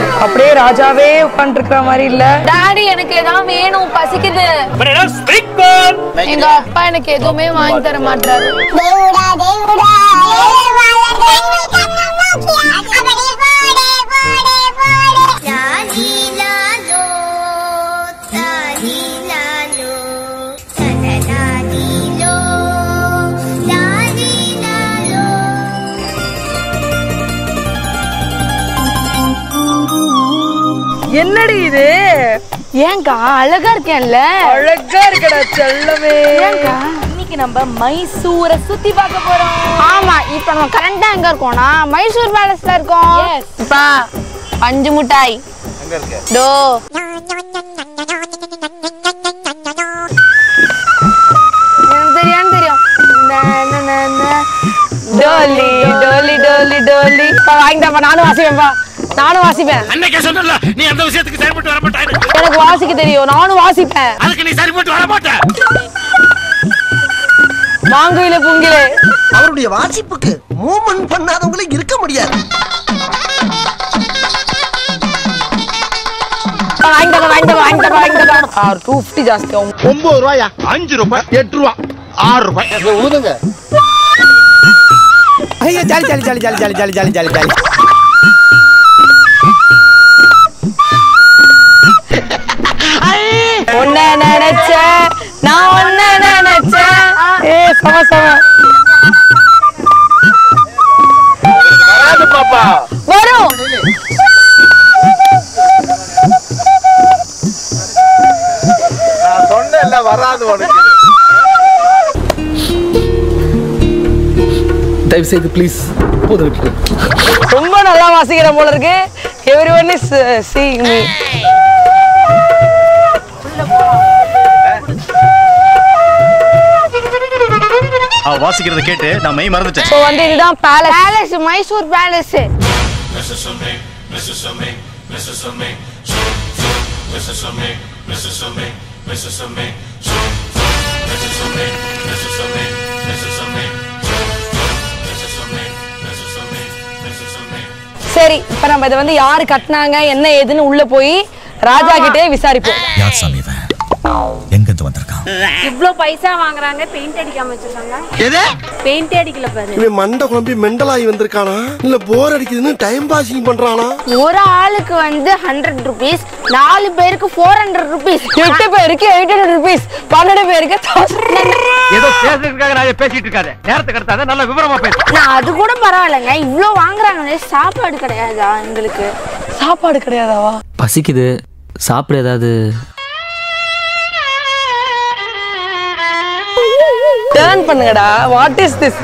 பாரு அப்படியே ராஜாவே உட்கார்ந்து இருக்கிற மாதிரி இல்ல டாடி எனக்கு ஏதாவது வேணும் பசிக்குது எங்க அப்பா எனக்கு எதுவுமே வாங்கி தர மாட்டாரு దేవుడా దేవుడా ఏడవాల దేవుని కన్నమోకి అబడి పోడే పోడే పోడే లాలీలాలో లాలీలాలో తనలాలీలో లాలీలాలో என்னடி இது ஏங்கா அழகா இருக்கேன்ல அழகா இருக்கடா செல்லமே ஏங்கா இன்னைக்கு நம்ம மைசூரை சுத்தி பார்க்க போறோம் ஆமா இப்ப நம்ம கரண்டா எங்க இருக்கோம்னா மைசூர் பேலஸ்ல இருக்கோம் Yes. இப்பா பஞ்சு மிட்டாய் டோ எனக்கு தெரியான்னு தெரியும் டோலி டோலி டோலி டோலி வாங்கிட்டாப்பா நானும் வாசிப்பேன்ப்பா நானும் வாசிப்பேன் அன்னைக்கே சொன்னல நீ அந்த விஷயத்துக்கு சரிப்பட்டு வர மாட்டாய் எனக்கு வாசிக்க தெரியும் நானும் வாசிப்பேன் அதுக்கு நீ சரிப்பட்டு வர மாட்ட மாங்குயில புங்கிலே அவருடைய வாசிப்புக்கு மூவ்மெண்ட் பண்ணாதவங்களே இருக்க முடியாது வாங்கிட்டாப்பா வாங்கிட்டாப்பா வாங்கிட்டாப்பா வாங்கிட்டாப்பா ஆறு டூ ஃபிஃப்டி ஜாஸ்தி ஆகும் ஒன்பது ரூபாயா அஞ்சு ரூபாய் எட்டு ரூபா ஆறு ரூபாய் ஊதுங்க ஐயோ jolly jolly jolly jolly jolly jolly jolly jolly jolly ஒன்ன நினைச்ச நான் ஒன்ன நினைச்சேன் ஏ சம சம பாப்பா வரும் நான் சொன்னேன்ல வராது உனக்கு தயவு செய்து ப்ளீஸ் போதும் விட்டுட்டு ரொம்ப நல்லா வாசிக்கிற போல இருக்கு everyone is seeing me அவ வாசிக்கிறத கேட்டு நான் மெய் மறந்துட்டேன் ஸோ வந்து இதுதான் பேலஸ் பேலஸ் மைசூர் பேலஸ் சரி இப்ப நம்ம இதை வந்து யாரு கட்டினாங்க என்ன ஏதுன்னு உள்ள போய் ராஜா கிட்டே விசாரிப்போம் யார் சாமி இவன் எங்க இருந்து வந்திருக்கான் இவ்ளோ பைசா வாங்குறாங்க பெயிண்ட் அடிக்காம வச்சிருக்காங்க எது பெயிண்ட் அடிக்கல பாரு இவன் மண்டை குழம்பி மெண்டலாகி வந்திருக்கானா இல்ல போர் அடிக்குதுன்னு டைம் பாசிங் பண்றானா ஒரு ஆளுக்கு வந்து ஹண்ட்ரட் ருபீஸ் நாலு பேருக்கு ஃபோர் ஹண்ட்ரட் ருபீஸ் எட்டு பேருக்கு எயிட் ஹண்ட்ரட் ருபீஸ் பன்னெண்டு பேருக்கு தௌசண்ட் ஏதோ பேசுறதுக்காக நான் பேசிட்டு இருக்காத நேரத்துக்கு எடுத்தாத நல்ல விவரமா பேசு நான் அது கூட பரவாயில்லைங்க இவ்ளோ வாங்குறாங்களே சாப்பாடு கிடையாதா எங்களுக்கு சாப்பாடு கிடையாதாவா பசிக்குது சாப்பிட ஏதாவது டேர்ன் பண்ணுங்கடா வாட் இஸ் திஸ்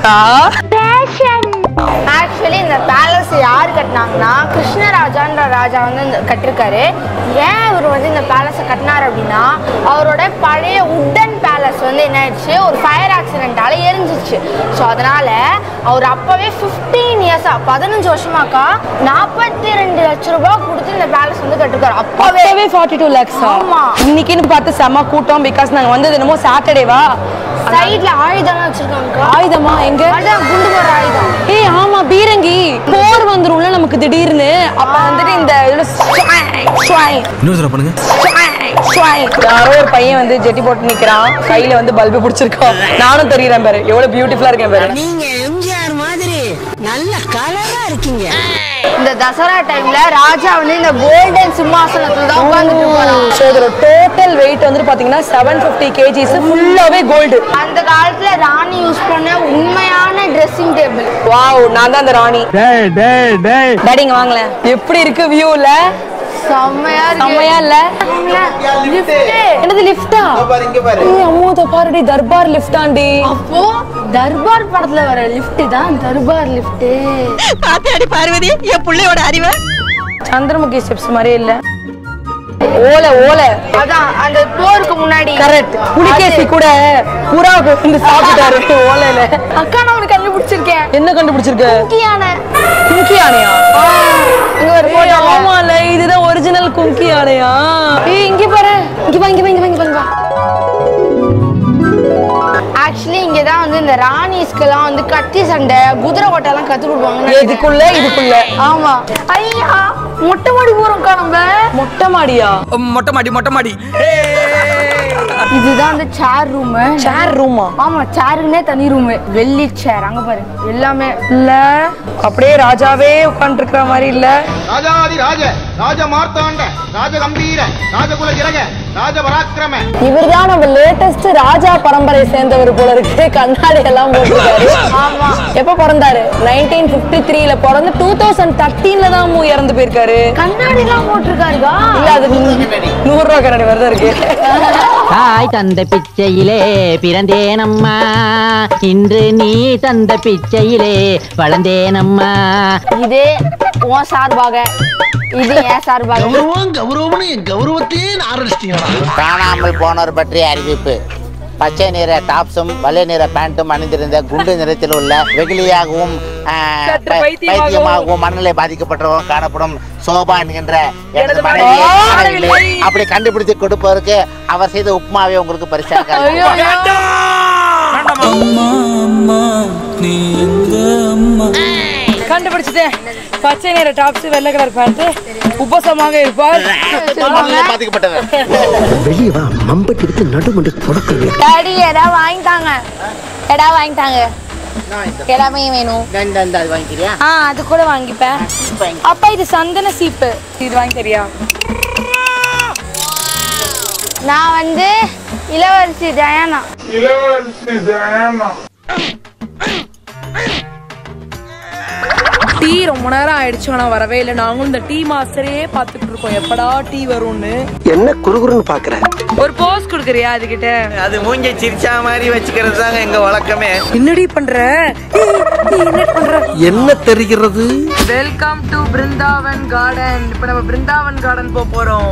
ஆக்சுவலி இந்த பேலஸ் யார் கட்டினாங்கன்னா கிருஷ்ணராஜான்ற ராஜா வந்து இந்த கட்டிருக்காரு ஏன் இவர் வந்து இந்த பேலஸை கட்டினார் அப்படின்னா அவரோட பழைய உட்டன் பேலஸ் வந்து என்ன ஆயிடுச்சு ஒரு ஃபயர் ஆக்சிடென்ட்டால எரிஞ்சிச்சு ஸோ அதனால அவர் அப்பவே ஃபிஃப்டீன் இயர்ஸா பதினஞ்சு வருஷமாக்கா நாற்பத்தி ரெண்டு லட்ச ரூபாய் கொடுத்து இந்த பேலஸ் வந்து கட்டிருக்காரு அப்பவே அப்பவே ஃபார்ட்டி டூ லேக்ஸ் ஆமா. இன்னைக்குன்னு பார்த்து செம கூட்டம் பிகாஸ் நாங்க வந்தது என்னமோ சாட்டர்டேவா சைட்ல ஆயுதம்லாம் வச்சிருக்காங்க ஆயுதமா எங்க அதான் குண்டு போற ஆயுதம் ஏய் ஆமா பீரங்கி போர் வந்துரும்ல நமக்கு திடீர்னு அப்ப வந்துட்டு இந்த இதுல ஸ்வாய், ஸ்வாய், இன்னொரு தடவை பண்ணுங்க ஸ்வாய், ஸ்வாய். யாரோ ஒரு பையன் வந்து ஜெட்டி போட்டு நிக்கிறான் கையில வந்து பல்பு பிடிச்சிருக்கான் நானும் தெரியறேன் பாரு எவ்வளவு பியூட்டிஃபுல்லா இருக்கேன் பாரு நீங்க எம்ஜிஆர் மாதிரி நல்ல கலரா இருக்கீங்க இந்த தசரா டைம்ல ராஜா வந்து இந்த கோல்டன் சிம்மாசனத்துல தான் உட்கார்ந்துட்டு போறான் ஸோ இதோட டோட்டல் வெயிட் வந்துட்டு பாத்தீங்கன்னா செவன் ஃபிஃப்டி கேஜிஸ் ஃபுல்லாவே கோல்டு அந்த காலத்துல ராணி யூஸ் பண்ண உண்மையான ட்ரெஸ்ஸிங் டேபிள் வாவ் நான் தான் அந்த ராணி டாடிங்க வாங்களேன் எப்படி இருக்கு வியூல செம்மையா செம்மையா இல்ல என்னது லிஃப்டா ஏய் அம்மோ இதோ பாருடி தர்பார் லிஃப்டாண்டி அப்போ தர்பார் படத்துல வர லிஃப்ட் தான் தர்பார் லிஃப்ட் பாத்தியாடி பார்வதி என் பிள்ளையோட அறிவை சந்திரமுகி ஸ்டெப்ஸ் மாதிரியே இல்ல ஓலை ஓலை அதான் அந்த போருக்கு முன்னாடி கரெக்ட் புலிகேசி கூட புறா வந்து சாப்பிட்டாரு ஓலையில அக்கா நான் உனக்கு கண்டுபிடிச்சிருக்கேன் என்ன கண்டுபிடிச்சிருக்க குங்கியான கும்கி யானையா இங்க ஒரு ஏய், போட்டோ ஆமால இதுதான் ஒரிஜினல் கும்கி யானையா ஏய் இங்க பாரு இங்க வா இங்க வா இங்க வா இங்க வா, இங்க வா ஆக்சுவலி இங்க தான் வந்து இந்த ராணிஸ்க்கெல்லாம் வந்து கத்தி சண்டை குதிரை ஓட்டெல்லாம் கத்து கொடுப்பாங்க எதுக்குள்ள இதுக்குள்ள ஆமா ஐயா மொட்டை மாடி போறோம்க்கா நம்ம மொட்டை மாடியா மொட்டை மாடி மொட்டை மாடி இதுதான் வந்து சேர் ரூம் சேர் ரூமா ஆமா சேருக்குனே தனி ரூம் வெள்ளி சேர் அங்க பாரு எல்லாமே இல்ல அப்படியே ராஜாவே உட்கார்ந்து மாதிரி இல்ல ராஜாதி ராஜ ராஜ மார்த்தாண்ட ராஜ கம்பீர ராஜகுல ஜிரக ராஜ பராக்கிரம இவர்தான் நம்ம லேட்டஸ்ட் ராஜா பரம்பரை சேர்ந்தவர் போல இருக்கு கண்ணாடி எல்லாம் போட்டிருக்காரு ஆமா எப்ப பிறந்தாரு நைன்டீன் பிப்டி த்ரீல பிறந்து டூ தௌசண்ட் தர்டீன்ல தான் மூ இறந்து போயிருக்காரு கண்ணாடி எல்லாம் போட்டிருக்காருக்கா இல்ல அது நூறு ரூபா கண்ணாடி வரதான் இருக்கு தாய் தந்த பிச்சையிலே பிறந்தேனம்மா இன்று நீ தந்த பிச்சையிலே வளர்ந்தேனம்மா இதே உன் சார்பாக இது என் சார்பாக கௌரவம் கௌரவம்னு என் கௌரவத்தையே ஆரம்பிச்சிட்டீங்களா காணாமல் போனோர் பற்றிய அறிவிப்பு பச்சை நிற டாப்ஸும் வெள்ளை நிற பேண்ட்டும் அணிந்திருந்த குண்டு நிறத்தில் உள்ள வெகுளியாகவும் ஆ, சற்று பை- பைத்தியமாகவும் பைத்தியமாகவும் மனநிலை பாதிக்கப்பட்டவரும் காணப்படும் சோபா என்கின்ற எனது எனது மனைவியை மனைவி. காணவில்லை. அப்படி கண்டுபிடித்து கொடுப்பதற்கு அவர் செய்த உப்மாவை உங்களுக்கு பரிசாக அளிக்கிறேன். கண்டுபிடிச்சிட்டேன் பச்சை நிற டாப்ஸ் வெள்ளை கலர் பேண்ட் உபசமாக இருப்பார் மனநிலை பாதிக்கப்பட்டவர் வெளியே வா மம்பட்டி எடுத்து நடுமண்டு தொடக்கிறது டாடி எடா வாங்கிட்டாங்க எடா வாங்கிட்டாங்க எல்லாமே வேணும் இந்த- இந்த- இந்த அது வாங்கிக்கிறியா ஆ அது கூட வாங்கிப்பேன் அப்பா இது சந்தன சீப்பு இது வாங்கி தெரியா நான் வந்து இளவரசி டயானா டீ ரொம்ப நேரம் ஆயிடுச்சு ஆனா வரவே இல்லை நாங்களும் இந்த டீ மாஸ்டரே பார்த்துட்டு இருக்கோம் எப்படா டீ வரும்னு என்ன குறுகுறுன்னு பாக்குற ஒரு போஸ் கொடுக்குறியா அதுகிட்ட அது மூஞ்ச சிரிச்சா மாதிரி வச்சுக்கிறது தாங்க எங்க வழக்கமே என்னடி பண்ற ஏய், நீ என்ன பண்ற என்ன தெரிகிறது வெல்கம் டு பிருந்தாவன் கார்டன் இப்ப நம்ம பிருந்தாவன் கார்டன் போக போறோம்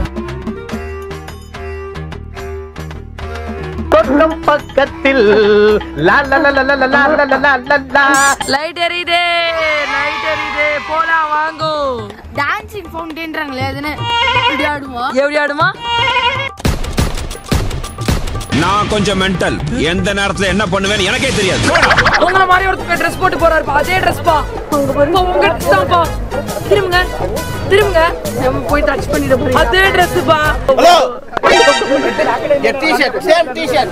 பக்கம் பக்கத்தில் லா லா லா லா லா லா லா லா லா லா லா. லைட் எரியுதே லைட் எரியுதே போலாம் வாங்கோ டான்சிங் ஃபவுண்டேன்றாங்களே அதுன்னு இப்படி ஆடுவோம் எப்படி ஆடுமா நான் கொஞ்சம் மென்டல் எந்த நேரத்துல என்ன பண்ணுவேன்னு எனக்கே தெரியாது உங்கள மாதிரி ஒருத்தர் ட்ரெஸ் போட்டு போறாருப்பா அதே ட்ரெஸ் பா பா, உங்க ட்ரெஸ் தான்ப்பா திரும்புங்க திரும்புங்க நம்ம போய் டச் பண்ணிட போறோம் அதே ட்ரெஸ் பா ஹலோ டிஷர்ட் சேம் டிஷர்ட்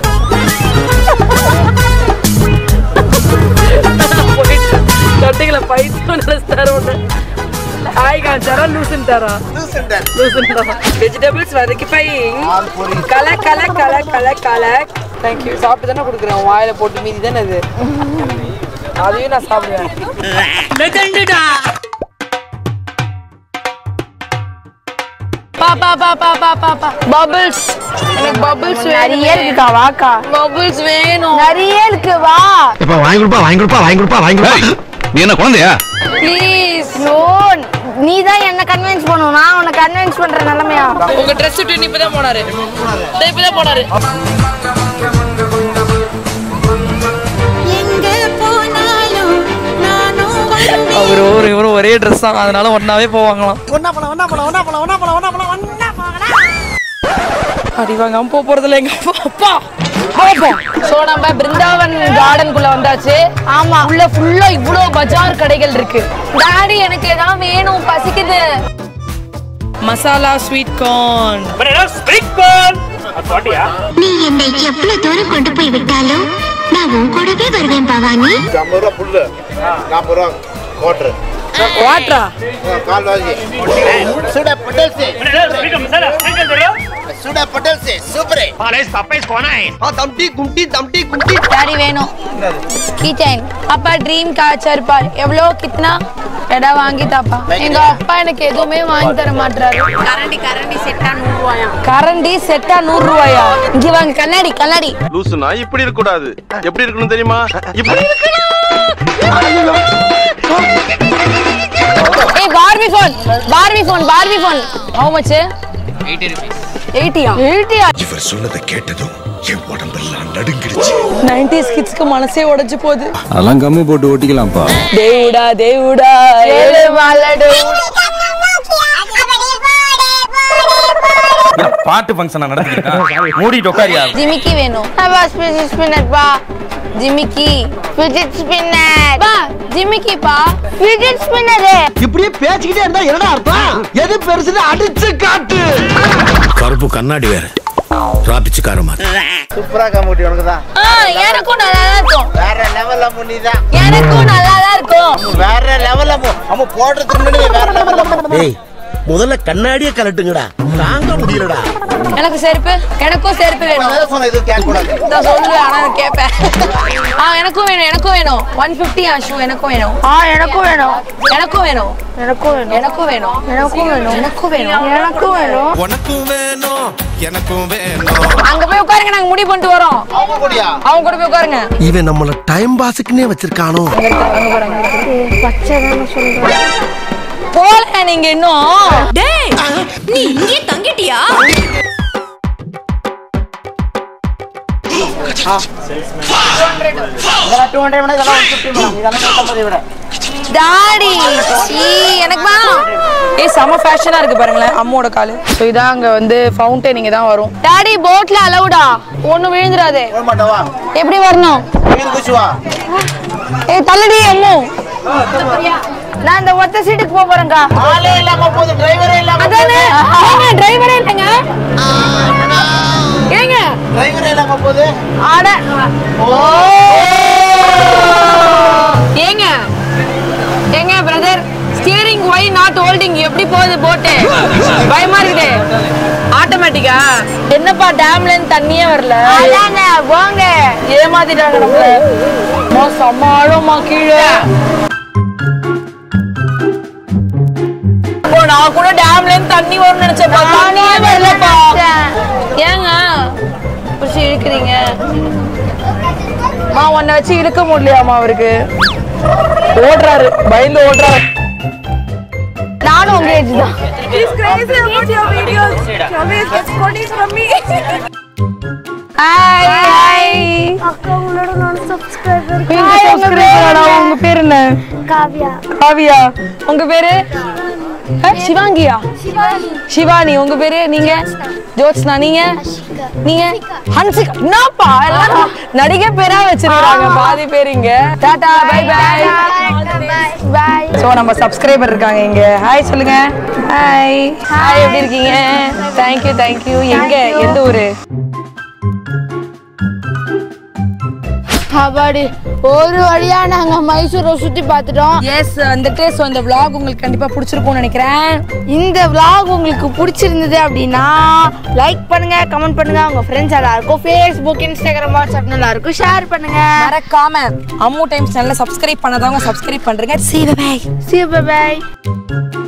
கட்டிங்கள பைத்தியம் நினைச்சாரு ஒண்ணு ஹாய் காஞ்சாரா லூசன் தாரா லூசன் தாரா வெஜிடபிள்ஸ் வதக்கி பை கல கல கல கல கல தேங்க்யூ சாப்பிட்டு தானே கொடுக்குறேன் உன் வாயில போட்டு மீதி தானே அது அதையும் நான் சாப்பிடுவேன் பா பா பா பா பா பா பா பபிள்ஸ் எனக்கு பபிள்ஸ் நிறைய இருக்குக்கா வாக்கா பபிள்ஸ் வேணும் நிறைய இருக்கு வா இப்ப வாங்கி கொடுப்பா வாங்கி கொடுப்பா வாங்கி கொடுப்பா வாங்கி கொடுப்பா நீ என்ன குழந்தையா ப்ளீஸ் நோ நீ தான் என்ன கன்வின்ஸ் பண்ணணும் நான் உன்னை கன்வின்ஸ் பண்ற நிலைமையா உங்க ட்ரெஸ் விட்டு இப்பதான் போனாரு இதோ இப்பதான் போனாரு எங்க போனாலும் நானும் அவர் ஒரு இவரும் ஒரே ட்ரெஸ் தான் அதனால ஒன்னாவே போவாங்களாம் ஒண்ணா போலாம் ஒண்ணா போலாம் ஒண்ணா போலாம் ஒண்ணா போலாம் ஒண்ணா போலாம் ஒண்ணா போலாம் அடி வாங்காம போக போறதுல எங்க அப்பா அப்பா பாப்போம் சோ நம்ம பிருந்தாவன் கார்டனுக்குள்ள வந்தாச்சு ஆமா உள்ள ஃபுல்லா இவ்ளோ பஜார் கடைகள் இருக்கு டாடி எனக்கு ஏதாவது வேணும் பசிக்குது மசாலா ஸ்வீட் கார்ன் நீ என்னை எவ்வளவு தூரம் கொண்டு போய் விட்டாலும் நான் உன் கூடவே வருவேன் பவானி ஐம்பது ரூபா புல்லு நாற்பது ரூபா கோட்ரு வாட்ரா கால் வாங்கி சுட பட்டல்சி சுட பட்டல்சி சூப்பரே தம்டி கும்டி தம்டி கும்டி டாடி வேணும் கீ செயின் அப்பா ட்ரீம் காச்சர் பா எவ்வளோ கித்னா எடா வாங்கி தாப்பா எங்க அப்பா எனக்கு எதுவுமே வாங்கி தர மாட்டாரு கரண்டி கரண்டி செட்டா நூறு ரூபாயா கரண்டி செட்டா நூறு ரூபாயா இங்க வாங்க கண்ணாடி கண்ணாடி லூசுனா இப்படி இருக்க கூடாது எப்படி இருக்கணும் தெரியுமா இப்படி ஏய் Barbie phone Barbie phone Barbie phone how much 80 எயிட்டியா எயிட்டியா இவர் சொன்னதை கேட்டதும் என் உடம்பெல்லாம் நடுங்கிடுச்சு 90s கிட்ஸ்க்கு மனசே உடைஞ்சு போகுது அதெல்லாம் கம்மி போட்டு ஓட்டிக்கலாம்ப்பா தேவுடா தேவுடா ஏழு மாலடு அப்படி போடு போடு போடு பாட்டு ஃபங்க்ஷன் நடத்திக்கிட்டு மூடிட்டு உட்காரியா ஜிமிக்கி வேணும் ஸ்பிரிட் ஸ்பின்னர் பா ஜிமிக்கி ஃபிஜிட் ஸ்பின்னர் பா ஜிமிக்கி பா ஃபிஜிட் ஸ்பின்னர் இப்படியே பேசிக்கிட்டே இருந்தா என்னடா அர்த்தம் எது பெருசுன்னு அடிச்சு காட்டு கருப்பு கண்ணாடி வேற ராபிச்சுக்கார மாதிரி சூப்பரா கம்முட்டி உனக்கு தான் ஆ எனக்கும் நல்லா தான் இருக்கும் வேற லெவல்ல முன்னி தான் எனக்கும் நல்லா தான் இருக்கும் வேற லெவல்ல நம்ம போடுறதுக்கு முன்னாடி வேற லெவல்ல டேய் முதல்ல கண்ணாடியே கலட்டுங்கடா தாங்க முடியலடா எனக்கு செருப்பு எனக்கும் செருப்பு வேணும் சொன்ன இது கேட்க கூடாது நான் சொல்லுவேன் ஆனா நான் கேட்பேன் ஆ எனக்கும் வேணும் எனக்கும் வேணும் ஒன் ஃபிஃப்டி ஆ ஷூ எனக்கும் வேணும் ஆ எனக்கும் வேணும் எனக்கும் வேணும் எனக்கும் வேணும் எனக்கும் வேணும் எனக்கும் வேணும் எனக்கும் வேணும் எனக்கும் வேணும் உனக்கும் வேணும் எனக்கும் வேணும் அங்க போய் உட்காருங்க நாங்க முடிவு பண்ணிட்டு வரோம் அவங்க கூடயா அவங்க கூட போய் உட்காருங்க இவன் நம்மள டைம் பாஸுக்குன்னே வச்சிருக்கானோ பச்சை தானே சொல்றேன் போல நீங்க இன்னும் டேய் நீ இங்கே தங்கிட்டியா இதெல்லாம் டூ ஹண்ட்ரட் இதெல்லாம் ஒன் ஃபிஃப்டி இதெல்லாம் நூற்றம்பது விட டாடி சீ எனக்கு வேணாம் ஏய் செம ஃபேஷனா இருக்கு பாருங்களேன் அம்மோட காலு ஸோ இதான் அங்க வந்து ஃபவுண்டைன் இங்க தான் வரும் டாடி போட்ல அலவுடா ஒண்ணு விழுந்துராதே போக மாட்டவா எப்படி வரணும் மீன் குச்சுவா ஏய் தள்ளடி அம்மு நான் இந்த ஒத்த சீட்டுக்கு போக போறேன்க்கா ஆளே இல்லாம போகுது டிரைவரே இல்லாம அதானே ஏங்க டிரைவரே இல்லைங்க ஏங்க டிரைவரே இல்லாம போகுது ஆட ஓ ஏங்க ஏங்க brother steering why not holding எப்படி போகுது போட்டு பயமா இருக்குது ஆட்டோமேட்டிக்கா என்னப்பா டேம்ல இருந்து தண்ணியே வரல அதானே போங்க ஏமாத்திட்டாங்க நம்மள அம்மா, செம்ம ஆழமா கீழே இப்போ நான் கூட டேம்ல இருந்து தண்ணி வரும்னு நினைச்சேன்ப்பா தண்ணியே வரலப்பா ஏங்க புடிச்சு இழுக்கிறீங்க மா உன்னை வச்சு இழுக்க முடியலையாமா அவருக்கு ஓடுறாரு பயந்து ஓடுறாரு நானும் உங்க ஏஜ் தான் ஹாய் ஹாய் உங்க பேர் என்ன காவியா காவியா உங்க பேரு அஹ், சிவாங்கியா சிவானி உங்க பேரு நீங்க ஜோத்ஸ்னா நீங்க நீங்க ஹன்சிகா என்னப்பா எல்லாம் நடிகை பேரா வச்சிருக்காங்க பாதி பேர் இங்க tata bye bye bye so நம்ம சப்ஸ்கிரைபர் இருக்காங்க இங்க ஹாய் சொல்லுங்க ஹாய் ஹாய் எப்படி இருக்கீங்க தேங்க் யூ தேங்க் யூ எங்க எந்த ஊரு அப்பாடி ஒரு வழியா நாங்க மைசூரை சுத்தி பார்த்துட்டோம் எஸ் வந்துட்டு ஸோ இந்த vlog உங்களுக்கு கண்டிப்பா பிடிச்சிருக்கும்னு நினைக்கிறேன் இந்த vlog உங்களுக்கு பிடிச்சிருந்தது அப்படின்னா லைக் பண்ணுங்க கமெண்ட் பண்ணுங்க உங்க ஃப்ரெண்ட்ஸ் எல்லாருக்கும் ஃபேஸ்புக் இன்ஸ்டாகிராம் வாட்ஸ்அப் எல்லாருக்கும் ஷேர் பண்ணுங்க மறக்காம அம்மு டைம்ஸ் சேனலை சப்ஸ்கிரைப் பண்ணாதவங்க சப்ஸ்கிரைப் பண்றீங்க see you bye See you, bye bye.